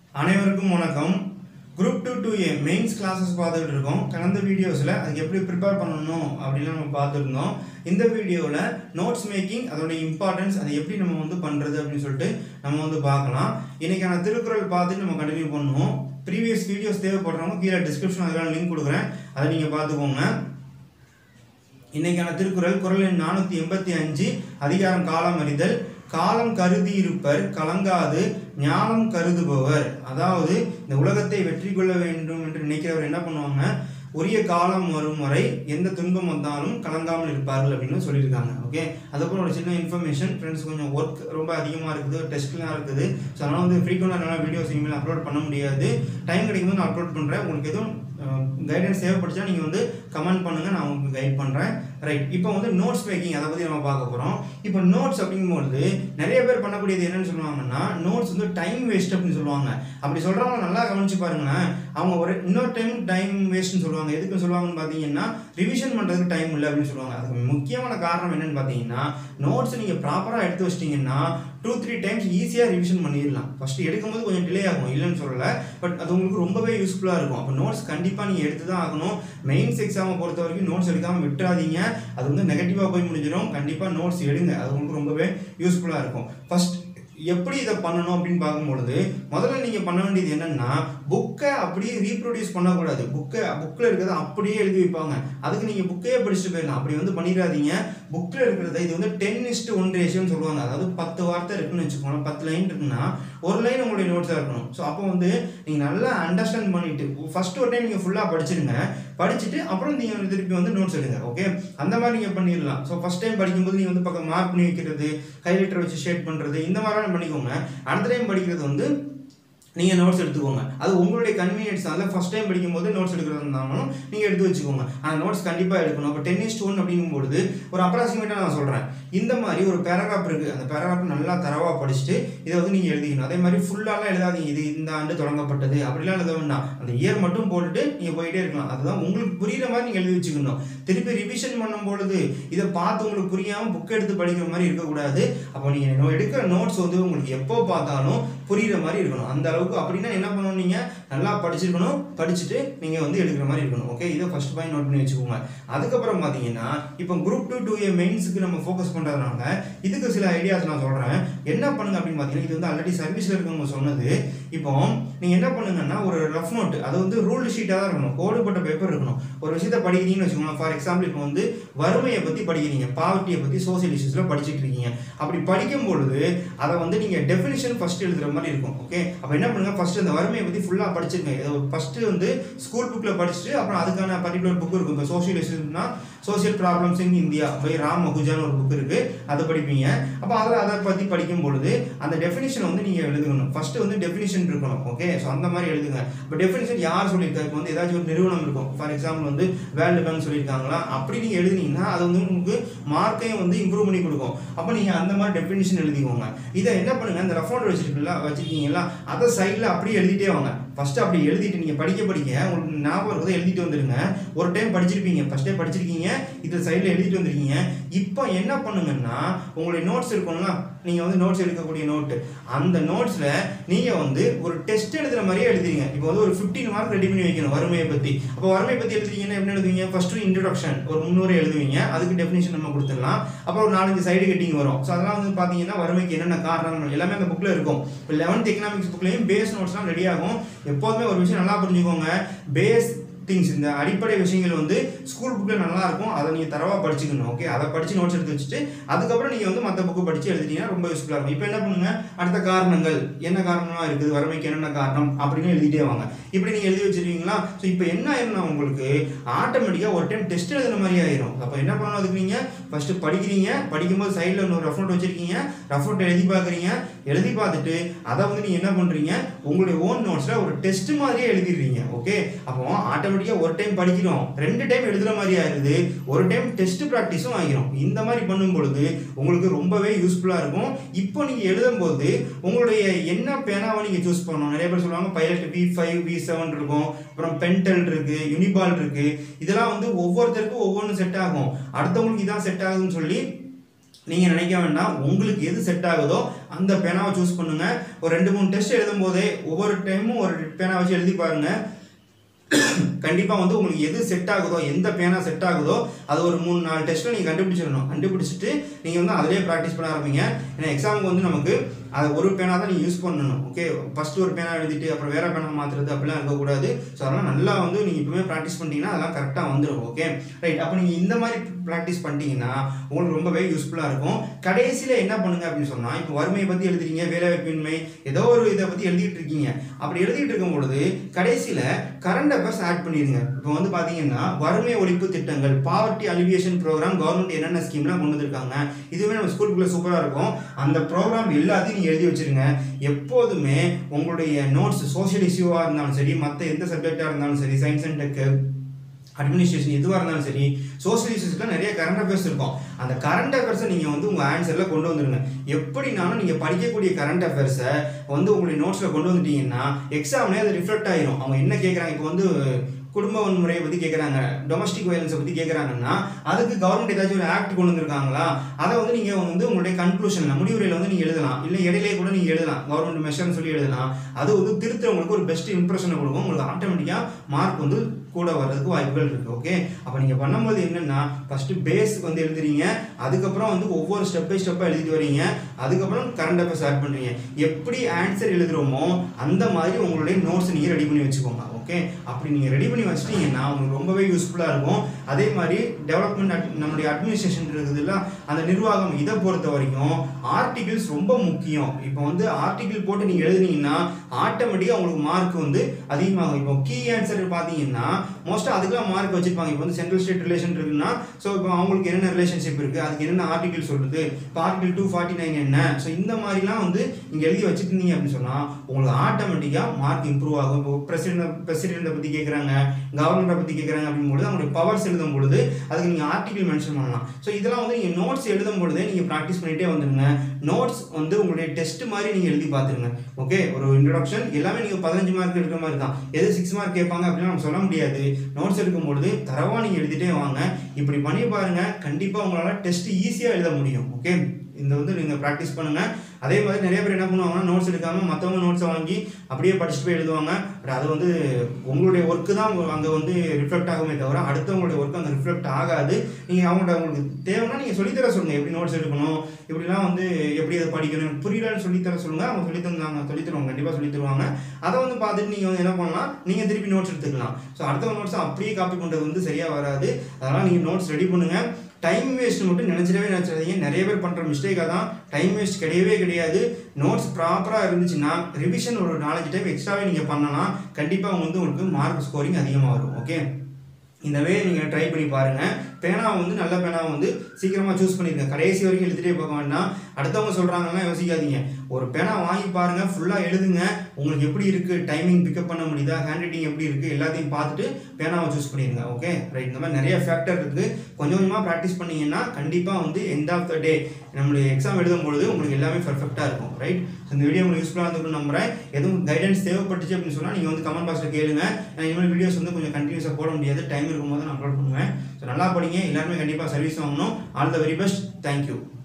அனைவருக்கும் வணக்கம் group two two A mains classes பார்த்துக்கிட்டு இருக்கோம் கடந்த வீடியோஸில் அதுக்கு எப்படி ப்ரிப்பேர் பண்ணணும் அப்படின்னு நம்ம பார்த்துருந்தோம் இந்த வீடியோவில் நோட்ஸ் மேக்கிங் அதோட இம்பார்ட்டன்ஸ் அதை எப்படி நம்ம வந்து பண்ணுறது அப்படின்னு சொல்லிட்டு நம்ம வந்து பார்க்கலாம் இன்னைக்கான திருக்குறள் பார்த்து நம்ம கண்டினியூ பண்ணுவோம் ப்ரீவியஸ் வீடியோஸ் தேவைப்படுறவங்க கீழே டிஸ்கிரிப்ஷன் அதுக்கான லிங்க் கொடுக்குறேன் அதை நீங்கள் பார்த்துக்கோங்க இன்னைக்கான திருக்குறள் குறள் எண் நானூற்றி எண்பத்தி அஞ்சு அதிகாரம் காலம் அறிதல் காலம் கருதி இருப்பர் கலங்காது ஞானம் கருதுபவர் அதாவது இந்த உலகத்தை வெற்றி கொள்ள வேண்டும் என்று நினைக்கிறவர் என்ன பண்ணுவாங்க உரிய காலம் வரும் வரை எந்த துன்பம் வந்தாலும் கலங்காமல் இருப்பார்கள் அப்படின்னு சொல்லியிருக்காங்க ஓகே அதுக்கப்புறம் ஒரு சின்ன இன்ஃபர்மேஷன் ஃப்ரெண்ட்ஸ் கொஞ்சம் ஒர்க் ரொம்ப அதிகமாக இருக்குது டெஸ்ட்லாம் இருக்குது ஸோ அதனால் வந்து ஃப்ரீக்வெண்டாக என்னால் வீடியோஸ் இனிமேல் அப்லோட் பண்ண முடியாது டைம் கிடைக்கும்போது நான் அப்லோட் பண்ணுறேன் உங்களுக்கு எதுவும் கைடன்ஸ் தேவைப்படுச்சா நீங்கள் வந்து கமெண்ட் பண்ணுங்கள் நான் உங்களுக்கு கைட் பண்ணுறேன் ரைட் இப்போ வந்து நோட்ஸ் மேக்கிங் அதை பற்றி நம்ம பார்க்க போகிறோம் இப்போ நோட்ஸ் அப்படிங்கும்போது நிறைய பேர் பண்ணக்கூடியது என்னன்னு சொல்லுவாங்கன்னா நோட்ஸ் வந்து டைம் வேஸ்ட் அப்படின்னு சொல்லுவாங்க அப்படி சொல்கிறவங்க நல்லா கவனிச்சு பாருங்களேன் அவங்க ஒரு இன்னொரு டைம் டைம் வேஸ்ட்னு சொல்லுவாங்க எதுக்கு சொல்லுவாங்கன்னு பார்த்தீங்கன்னா ரிவிஷன் பண்ணுறதுக்கு டைம் இல்லை அப்படின்னு சொல்லுவாங்க அதுக்கு முக்கியமான காரணம் என்னன்னு பார்த்தீங்கன்னா நோட்ஸ் நீங்கள் ப்ராப்பராக எடுத்து வச்சிட்டிங்கன்னா டூ த்ரீ டைம்ஸ் ஈஸியாக ரிவிஷன் பண்ணிடலாம் ஃபஸ்ட்டு எடுக்கும்போது கொஞ்சம் டிலே ஆகும் இல்லைன்னு சொல்லலை பட் அது உங்களுக்கு ரொம்பவே யூஸ்ஃபுல்லாக இருக்கும் அப்போ நோட்ஸ் கண்டிப்பாக நீங்கள் எடுத்து தான் ஆகணும் மெயின்ஸ் எக்ஸாமை பொறுத்த வரைக்கும் நோட்ஸ் எடுக்காமல் விட்டுறாதீங்க அது வந்து நெகட்டிவாக போய் முடிஞ்சிடும் கண்டிப்பாக நோட்ஸ் எடுங்க அது உங்களுக்கு ரொம்பவே யூஸ்ஃபுல்லாக இருக்கும் ஃபஸ்ட் எப்படி இதை பண்ணணும் அப்படின்னு பார்க்கும்பொழுது முதல்ல நீங்கள் பண்ண வேண்டியது என்னன்னா புக்கை அப்படியே ரீப்ரொடியூஸ் பண்ணக்கூடாது புக்கை புக்கில் இருக்கிறத அப்படியே எழுதி வைப்பாங்க அதுக்கு நீங்கள் புக்கையே படிச்சுட்டு போயிடலாம் அப்படி வந்து பண்ணிடாதீங்க புக்கில் இருக்கிறத இது வந்து டென் இஸ்ட்டு ஒன் ரேஷியோன்னு சொல்லுவாங்க அதாவது பத்து வார்த்தை இருக்குன்னு வச்சுக்கோங்க பத்து லைன் இருக்குன்னா ஒரு லைன் உங்களுடைய நோட்ஸாக இருக்கணும் ஸோ அப்போ வந்து நீங்கள் நல்லா அண்டர்ஸ்டாண்ட் பண்ணிட்டு ஃபர்ஸ்ட் ஒரு டைம் நீங்கள் ஃபுல்லாக படிச்சிருங்க படிச்சுட்டு அப்புறம் நீங்கள் திருப்பி வந்து நோட்ஸ் எடுங்க ஓகே அந்த மாதிரி நீங்கள் பண்ணிடலாம் ஸோ ஃபஸ்ட் டைம் படிக்கும்போது நீங்கள் வந்து பக்கம் மார்க் பண்ணி வைக்கிறது ஹைலைட்டர் வச்சு ஷேட் பண்ணுறது இந்த மாதிரிலாம் பண்ணிக்கோங்க அடுத்த டைம் படிக்கிறது வந்து நீங்கள் நோட்ஸ் எடுத்துக்கோங்க அது உங்களுடைய கன்வீனியன்ஸ் அதில் ஃபஸ்ட் டைம் படிக்கும்போது நோட்ஸ் எடுக்கிறது இருந்தாலும் நீங்கள் எடுத்து வச்சுக்கோங்க ஆனால் நோட்ஸ் கண்டிப்பாக எடுக்கணும் அப்போ டென் இஸ்ட் ஒன் அப்படிங்கும்போது ஒரு அப்ராக்சிமேட்டாக நான் சொல்கிறேன் இந்த மாதிரி ஒரு பேராகிராஃப் இருக்குது அந்த பேராகிராஃப் நல்லா தரவாக படிச்சுட்டு இதை வந்து நீங்கள் எழுதிக்கணும் அதே மாதிரி ஃபுல்லாலாம் எழுதாதீங்க இது இந்த ஆண்டு தொடங்கப்பட்டது அப்படிலாம் எழுத வேண்டாம் அந்த இயர் மட்டும் போட்டுட்டு நீங்கள் போயிட்டே இருக்கலாம் அதுதான் உங்களுக்கு புரியுற மாதிரி நீங்கள் எழுதி வச்சுக்கணும் திருப்பி ரிவிஷன் பண்ணும் பொழுது இதை பார்த்து உங்களுக்கு புரியாமல் புக் எடுத்து படிக்கிற மாதிரி இருக்கக்கூடாது அப்போ நீங்கள் எடுக்கிற நோட்ஸ் வந்து உங்களுக்கு எப்போ பார்த்தாலும் புரியுற மாதிரி இருக்கணும் அந்த அளவுக்கு அப்படின்னா என்ன பண்ணணும் நீங்கள் நல்லா படிச்சிருக்கணும் படிச்சுட்டு நீங்கள் வந்து எடுக்கிற மாதிரி இருக்கணும் ஓகே இதை ஃபர்ஸ்ட் பாயிண்ட் நோட் பண்ணி வச்சுக்கோங்க அதுக்கப்புறம் பார்த்தீங்கன்னா இப்போ குரூப் டூ டூ ஏ மெயின்ஸுக்கு நம்ம ஃபோக்கஸ் பண்ணுறதுனால இதுக்கு சில ஐடியாஸ் நான் சொல்கிறேன் என்ன பண்ணுங்க அப்படின்னு பார்த்தீங்கன்னா இது வந்து ஆல்ரெடி சர்வீஸில் இருக்கவங்க சொன்னது இப்போ நீங்கள் என்ன பண்ணுங்கன்னா ஒரு ரஃப் நோட் அது வந்து ரூல்டு ஷீட்டாக தான் இருக்கணும் கோடுபட்ட பேப்பர் இருக்கணும் ஒரு விஷயத்தை படிக்கிறீங்கன்னு வச்சுக்கோங்க ஃபார் எக்ஸாம்பிள் இப்போ வந்து வறுமையை பற்றி படிக்கிறீங்க பாவர்ட்டியை பற்றி சோசியல் இஷ்யூஸில் படிச்சுட்டு இருக்கீங்க அப்படி படிக்கும் பொழுது அதை வந்து நீங்கள் டெஃபினிஷன் ஃபர்ஸ்ட் எழுதுற மாதிரி இருக்கும் ஓகே அப்போ என்ன பண்ணுங்க ஃபர்ஸ்ட் அந்த வறுமையை பற்றி ஃபுல்லாக படிச்சிருங்க ஃபர்ஸ்ட் வந்து ஸ்கூல் புக்கில் படிச்சுட்டு அப்புறம் அதுக்கான பர்டிகுலர் புக் இருக்கும் இப்போ சோசியல் இஷ்யூஸ்னா social problems in India by Ram மகுஜான்னு ஒரு புக் இருக்கு அதை படிப்பீங்க அப்போ அதில் அதை பற்றி படிக்கும் பொழுது அந்த டெஃபினிஷன் வந்து நீங்கள் எழுதணும் ஃபர்ஸ்ட் வந்து டெஃபினிஷன் இருக்கணும் ஓகே ஸோ அந்த மாதிரி எழுதுங்க இப்போ டெஃபினிஷன் யார் சொல்லியிருக்கா இப்போ வந்து ஏதாச்சும் ஒரு நிறுவனம் இருக்கும் ஃபார் எக்ஸாம்பிள் வந்து வேர்ல்டு பேங்க் சொல்லியிருக்காங்களா அப்படி நீங்கள் எழுதுனீங்கன்னா அது வந்து உங்களுக்கு மார்க்கையும் வந்து இம்ப்ரூவ் பண்ணி கொடுக்கும் அப்போ நீங்கள் அந்த மாதிரி டெஃபினிஷன் எழுதிக்கோங்க இதை என்ன பண்ணுங்க இந்த ரெஃபோன் வச்சிருக்கீங்களா வச்சிருக்கீங்களா அதை சைடில் அப்படியே எழுதிட்டே வாங்க ஃபர்ஸ்ட் அப்படி எழுதிட்டு நீங்கள் படிக்க படிக்க உங்களுக்கு ஞாபகம் இருக்கிறத எழுதிட்டு வந்துருங்க ஒரு டைம் படிச்சிருப்பீங்க ஃபர்ஸ்ட் டைம் படிச்சிருக்கீங்க இது சைடில் எழுதிட்டு வந்திருக்கீங்க இப்போ என்ன பண்ணுங்கன்னா உங்களுடைய நோட்ஸ் இருக்கும்ல நீங்கள் வந்து நோட்ஸ் எடுக்கக்கூடிய நோட்டு அந்த நோட்ஸில் நீங்கள் வந்து ஒரு டெஸ்ட் எழுதுகிற மாதிரியே எழுதுறீங்க இப்போ வந்து ஒரு ஃபிஃப்டீன் மார்க் ரெடி பண்ணி வைக்கணும் வறுமையை பற்றி அப்போ வறுமையை பற்றி எழுதுறீங்கன்னா எப்படி எழுதுவீங்க ஃபர்ஸ்ட் இன்ட்ரடக்ஷன் ஒரு முன்னூறு எழுதுவீங்க அதுக்கு டெஃபினேஷன் நம்ம கொடுத்துடலாம் அப்புறம் ஒரு நாலஞ்சு சைடு கட்டிங் வரும் ஸோ அதெல்லாம் வந்து பார்த்தீங்கன்னா வறுமைக்கு என்னென்ன காரணங்கள் எல்லாமே அந்த புக்கில் இருக்கும் இப்போ லெவன்த் எக்கனாமிக்ஸ் புக்லேயும் பேஸ் நோட்ஸ்லாம் ரெடி ஆகும் எப்போதுமே ஒரு விஷயம் நல்லா புரிஞ்சுக்கோங்க பேஸ் திங்ஸ் இந்த அடிப்படை விஷயங்கள் வந்து ஸ்கூல் புக்கில் நல்லா இருக்கும் அதை நீங்கள் தரவாக படிச்சுக்கணும் ஓகே அதை படித்து நோட்ஸ் எடுத்து வச்சுட்டு அதுக்கப்புறம் நீங்கள் வந்து மற்ற புக்கு படித்து எழுதிட்டீங்கன்னா ரொம்ப யூஸ்ஃபுல்லாக இருக்கும் இப்போ என்ன பண்ணுங்க அடுத்த காரணங்கள் என்ன காரணமாக இருக்குது வறுமைக்கு என்னென்ன காரணம் அப்படின்னு எழுதிட்டே வாங்க இப்படி நீங்கள் எழுதி வச்சிருக்கீங்களா ஸோ இப்போ என்ன ஆயிரும்னா உங்களுக்கு ஆட்டோமேட்டிக்காக ஒரு டைம் டெஸ்ட் எழுதுன மாதிரி ஆயிரும் அப்போ என்ன பண்ணணும் அதுக்கு நீங்கள் ஃபஸ்ட்டு படிக்கிறீங்க படிக்கும்போது சைடில் இன்னொரு ரஃப் நோட் வச்சிருக்கீங்க ரஃப் நோட் எழுதி பார்க்குறீங்க எழுதி பார்த்துட்டு அதை வந்து நீங்கள் என்ன பண்ணுறீங்க உங்களுடைய ஓன் நோட்ஸில் ஒரு டெஸ்ட் மாதிரியே எழுதிடுறீங்க ஓகே அப்போ ஆட்டோமேட்டிக்காக ஒரு டைம் படிக்கிறோம் ரெண்டு டைம் எழுதுகிற மாதிரி ஆயிடுது ஒரு டைம் டெஸ்ட் ப்ராக்டிஸும் ஆகிரும் இந்த மாதிரி பண்ணும் பொழுது உங்களுக்கு ரொம்பவே யூஸ்ஃபுல்லாக இருக்கும் இப்போ நீங்கள் எழுதும்போது உங்களுடைய என்ன பேனாவை நீங்கள் சூஸ் பண்ணணும் நிறைய பேர் சொல்லுவாங்க Pilot V five V seven இருக்கும் அப்புறம் பென்டெல் இருக்கு யூனிபால் இருக்கு இதெல்லாம் வந்து ஒவ்வொருத்தருக்கும் ஒவ்வொன்றும் செட் ஆகும் அடுத்தவங்களுக்கு இதான் செட் ஆகுதுன்னு சொல்லி நீங்கள் நினைக்க வேண்டாம் உங்களுக்கு எது செட் ஆகுதோ அந்த பேனாவை சூஸ் பண்ணுங்க ஒரு ரெண்டு மூணு டெஸ்ட் எழுதும் போதே ஒவ்வொரு டைமும் ஒரு பேனா வச்சு எழுதி பாருங்க கண்டிப்பாக வந்து உங்களுக்கு எது செட் ஆகுதோ எந்த பேனா செட் ஆகுதோ அது ஒரு மூணு நாலு டெஸ்ட்டில் நீங்கள் கண்டுபிடிச்சிடணும் கண்டுபிடிச்சிட்டு நீங்கள் வந்து அதிலே ப்ராக்டிஸ் பண்ண ஆரம்பிங்க ஏன்னா எக்ஸாமுக்கு வந்து நமக்கு அது ஒரு பேனா தான் நீங்கள் யூஸ் பண்ணணும் ஓகே ஃபஸ்ட்டு ஒரு பேனா எழுதிட்டு அப்புறம் வேறு பேனா மாற்றுறது அப்படிலாம் இருக்கக்கூடாது ஸோ அதெல்லாம் நல்லா வந்து நீங்கள் இப்போவே ப்ராக்டிஸ் பண்ணிட்டீங்கன்னா அதெல்லாம் கரெக்டாக வந்துடும் ஓகே ரைட் அப்போ நீங்கள் இந்த மாதிரி ப்ராக்டிஸ் பண்ணிட்டீங்கன்னா உங்களுக்கு ரொம்பவே யூஸ்ஃபுல்லாக இருக்கும் கடைசியில் என்ன பண்ணுங்க அப்படின்னு சொன்னால் இப்போ வறுமையை பற்றி எழுதுறீங்க வேலைவாய்ப்பின்மை ஏதோ ஒரு இதை பற்றி எழுதிட்டு இருக்கீங்க அப்படி எழுதிட்டு இருக்கும் பொழுது கடைசியில் கரண்ட் அஃபேர்ஸ் ஆட் பண்ணிடுங்க இப்போ வந்து பார்த்தீங்கன்னா வறுமை ஒழிப்பு திட்டங்கள் பாவர்ட்டி அலிவியேஷன் ப்ரோக்ராம் கவர்மெண்ட் என்னென்ன ஸ்கீம்லாம் கொண்டு வந்திருக்காங்க இதுவே நம்ம ஸ்கூலுக்குள்ளே சூப்பராக இருக்கும் அந்த ப்ரோக்ராம் எல்லாத்தையும் நீங்கள் எழுதி வச்சிருங்க எப்போதுமே உங்களுடைய நோட்ஸ் சோஷியல் இஷ்யூவாக இருந்தாலும் சரி மற்ற எந்த சப்ஜெக்டாக இருந்தாலும் சரி சயின்ஸ் அண்ட் டெக்கு அட்மினிஸ்ட்ரேஷன் எதுவாக இருந்தாலும் சரி சோஷியல் இஷ்யூஸ்க்கு நிறைய கரண்ட் அஃபேர்ஸ் இருக்கும் அந்த கரண்ட் அஃபேர்ஸை நீங்கள் வந்து உங்கள் ஆன்சரில் கொண்டு வந்துருங்க எப்படினாலும் நீங்கள் படிக்கக்கூடிய கரண்ட் அஃபேர்ஸை வந்து உங்களுடைய நோட்ஸில் கொண்டு வந்துட்டீங்கன்னா எக்ஸாம்லேயே அது ரிஃப்ளெக்ட் ஆயிரும் அவங்க என்ன கேட்குறாங்க இப்போ வந்து குடும்ப வன்முறையை பற்றி கேட்குறாங்க டொமஸ்டிக் வயலன்ஸை பற்றி கேட்குறாங்கன்னா அதுக்கு கவர்மெண்ட் ஏதாச்சும் ஒரு ஆக்ட் கொண்டு வந்திருக்காங்களா அதை வந்து நீங்கள் வந்து உங்களுடைய கன்க்ளூஷனில் முடிவுரையில் வந்து நீங்கள் எழுதலாம் இல்லை இடையிலே கூட நீங்கள் எழுதலாம் கவர்மெண்ட் மெஷர்னு சொல்லி எழுதலாம் அது வந்து திருத்தவங்களுக்கு ஒரு பெஸ்ட் இம்ப்ரெஷனை கொடுக்கும் உங்களுக்கு ஆட்டோமேட்டிக்காக மார்க் வந்து கூட வர்றதுக்கு வாய்ப்புகள் இருக்குது ஓகே அப்போ நீங்கள் பண்ணும்போது என்னென்னா ஃபஸ்ட்டு பேஸ் வந்து எழுதுறீங்க அதுக்கப்புறம் வந்து ஒவ்வொரு ஸ்டெப் பை ஸ்டெப்பாக எழுதிட்டு வரீங்க அதுக்கப்புறம் கரண்ட் அஃபேர்ஸ் ஆட் பண்ணுறீங்க எப்படி ஆன்சர் எழுதுகிறோமோ அந்த மாதிரி உங்களுடைய நோட்ஸ் நீங்கள் ரெடி பண்ணி வச்சுக்கோங்க ஓகே அப்படி நீங்கள் ரெடி பண்ணி வச்சிட்டீங்கன்னா உங்களுக்கு ரொம்பவே யூஸ்ஃபுல்லாக இருக்கும் அதே மாதிரி டெவலப்மெண்ட் நம்மளுடைய அட்மினிஸ்ட்ரேஷன் இருக்குதுல்ல அந்த நிர்வாகம் இதை பொறுத்த வரைக்கும் ஆர்டிகிள்ஸ் ரொம்ப முக்கியம் இப்போ வந்து ஆர்டிகிள் போட்டு நீங்கள் எழுதுனீங்கன்னா ஆட்டோமேட்டிக்காக உங்களுக்கு மார்க் வந்து அதிகமாகும் இப்போ கீ ஆன்சர் பார்த்தீங்கன்னா மோஸ்ட்டாக அதுக்கெல்லாம் மார்க் வச்சிருப்பாங்க இப்போ வந்து சென்ட்ரல் ஸ்டேட் ரிலேஷன் இருக்குன்னா ஸோ இப்போ அவங்களுக்கு என்னென்ன ரிலேஷன்ஷிப் இருக்குது அதுக்கு என்னென்ன ஆர்டிகிள் சொல்லுது இப்போ ஆர்டிகிள் டூ ஃபார்ட்டி நைன் என்ன ஸோ இந்த மாதிரிலாம் வந்து நீங்கள் எழுதி வச்சுருந்தீங்க அப்படின்னு சொன்னால் உங்களுக்கு ஆட்டோமேட்டிக்காக மார்க் இம்ப்ரூவ் ஆகும் இப்போ பிரசிடென்ட் பிரசிடென்ட்டை பற்றி கேட்குறாங்க கவர்மெண்ட்டை பற்றி கேட்குறாங்க அப்படின் பொழுது அவங்களுடைய பவர்ஸ் எழுதும் பொழுது அதுக்கு நீங்கள் ஆர்டிகிள் மென்ஷன் பண்ணலாம் ஸோ இதெல்லாம் வந்து நீங்கள் நோட்ஸ் எழுதும் பொழுதே நீங்கள் ப்ராக்டிஸ் பண்ணிகிட்டே வந்துருங்க நோட்ஸ் வந்து உங்களுடைய டெஸ்ட் மாதிரி நீங்கள் எழுதி பார்த்துருங்க ஓகே ஒரு இன்ட்ரடக்ஷன் எல்லாமே நீங்கள் பதினஞ்சு மார்க் எடுக்கிற மாதிரி தான் எது சிக்ஸ் மார்க் கேட்பாங்க அப்படின்னு நம்ம சொல்ல முடியாது நோட்ஸ் எடுக்கும் பொழுது தரவாக நீங்கள் எழுதிட்டே வாங்க இப்படி பண்ணி பாருங்க கண்டிப்பாக உங்களால் டெஸ்ட் ஈஸியாக எழுத முடியும் ஓகே இந்த வந்து நீங்கள் ப்ராக்டிஸ் பண்ணுங்கள் அதே மாதிரி நிறைய பேர் என்ன பண்ணுவாங்கன்னா நோட்ஸ் எடுக்காமல் மற்றவங்க நோட்ஸை வாங்கி அப்படியே படிச்சுட்டு போய் எழுதுவாங்க பட் அது வந்து உங்களுடைய ஒர்க்கு தான் அங்கே வந்து ரிஃப்ளெக்ட் ஆகுமே தவிர அடுத்தவங்களுடைய ஒர்க் அங்கே ரிஃப்ளெக்ட் ஆகாது நீங்கள் அவங்கள்ட்ட உங்களுக்கு தேவைன்னா நீங்கள் சொல்லித்தர சொல்லுங்கள் எப்படி நோட்ஸ் எடுக்கணும் இப்படிலாம் வந்து எப்படி அதை படிக்கணும் புரியலன்னு சொல்லித்தர சொல்லுங்கள் அவங்க சொல்லி தந்தாங்க சொல்லி தருவாங்க கண்டிப்பாக சொல்லி தருவாங்க அதை வந்து பார்த்துட்டு நீங்கள் வந்து என்ன பண்ணலாம் நீங்கள் திருப்பி நோட்ஸ் எடுத்துக்கலாம் ஸோ அடுத்தவங்க நோட்ஸை அப்படியே காப்பி பண்ணுறது வந்து சரியாக வராது அதனால் நீங்கள் நோட்ஸ் ரெடி பண்ணுங்கள் டைம் வேஸ்ட் மட்டும் நினச்சிடவே நினச்சிடாதீங்க நிறைய பேர் பண்ணுற மிஸ்டேக்காக தான் டைம் வேஸ்ட் கிடையவே கிடையாது நோட்ஸ் ப்ராப்பராக இருந்துச்சுன்னா ரிவிஷன் ஒரு நாலஞ்சு டைம் எக்ஸ்ட்ராவே நீங்கள் பண்ணலாம் கண்டிப்பாக வந்து உங்களுக்கு மார்க் ஸ்கோரிங் அதிகமாக வரும் ஓகே இந்த வே நீங்கள் ட்ரை பண்ணி பாருங்கள் பேனாவை வந்து நல்ல பேனாவை வந்து சீக்கிரமாக சூஸ் பண்ணிருங்க கடைசி வரைக்கும் எழுதிட்டே போக வேண்டாம் அடுத்தவங்க சொல்கிறாங்கன்னா யோசிக்காதீங்க ஒரு பேனா வாங்கி பாருங்கள் ஃபுல்லாக எழுதுங்க உங்களுக்கு எப்படி இருக்குது டைமிங் பிக்கப் பண்ண முடியுதா ஹேண்ட் ரைட்டிங் எப்படி இருக்குது எல்லாத்தையும் பார்த்துட்டு பேனாவை சூஸ் பண்ணிடுங்க ஓகே ரைட் இந்த மாதிரி நிறைய ஃபேக்டர் இருக்குது கொஞ்சம் கொஞ்சமாக ப்ராக்டிஸ் பண்ணீங்கன்னா கண்டிப்பாக வந்து எண்ட் ஆஃப் த டே நம்மளுடைய எக்ஸாம் எழுதும் பொழுது உங்களுக்கு எல்லாமே பர்ஃபெக்டாக இருக்கும் ரைட் இந்த வீடியோ உங்களுக்கு யூஸ்ஃபுல்லாக இருந்துக்கும் நம்புறேன் எதுவும் கைடன்ஸ் தேவைப்பட்டுச்சு அப்படின்னு சொன்னால் நீங்கள் வந்து கமெண்ட் பாக்ஸில் கேளுங்க நான் இனிமேல் வீடியோஸ் வந்து கொஞ்சம் கண்டினியூஸாக போட முடியாது டைம் இருக்கும்போது நான் அப்லோட் பண்ணுவேன் ஸோ நல்லா படிங்க எல்லாருமே கண்டிப்பாக சர்வீஸ் வாங்கணும் all the very best thank you